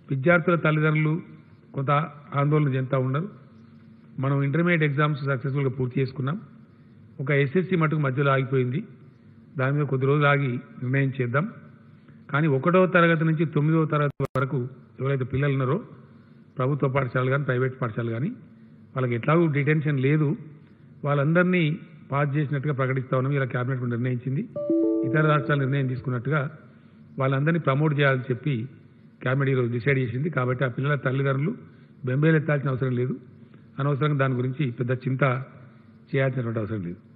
విద్యార్థుల తల్లిదండ్రులు కొంత ఆందోళన చెందుతూ ఉన్నారు మనం ఇంటర్మీడియట్ ఎగ్జామ్స్ సక్సెస్ఫుల్గా పూర్తి చేసుకున్నాం ఒక ఎస్ఎస్సి మటుకు మధ్యలో ఆగిపోయింది దాని మీద కొద్ది రోజులు ఆగి నిర్ణయం చేద్దాం కానీ ఒకటవ తరగతి నుంచి తొమ్మిదవ తరగతి వరకు ఎవరైతే పిల్లలు ఉన్నారో ప్రభుత్వ పాఠశాలలు కానీ ప్రైవేట్ పాఠశాలలు కానీ వాళ్ళకి ఎట్లాగూ డిటెన్షన్ లేదు వాళ్ళందరినీ పాస్ చేసినట్టుగా ప్రకటిస్తా ఉన్నాం ఇలా క్యాబినెట్ నిర్ణయించింది ఇతర రాష్ట్రాలు నిర్ణయం తీసుకున్నట్టుగా వాళ్ళందరినీ ప్రమోట్ చేయాలని చెప్పి క్యాబినెట్ ఈరోజు డిసైడ్ చేసింది కాబట్టి ఆ పిల్లల తల్లిదండ్రులు బెంబేలు ఎత్తాల్సిన అవసరం లేదు అనవసరంగా దాని గురించి పెద్ద చింత చేయాల్సినటువంటి అవసరం లేదు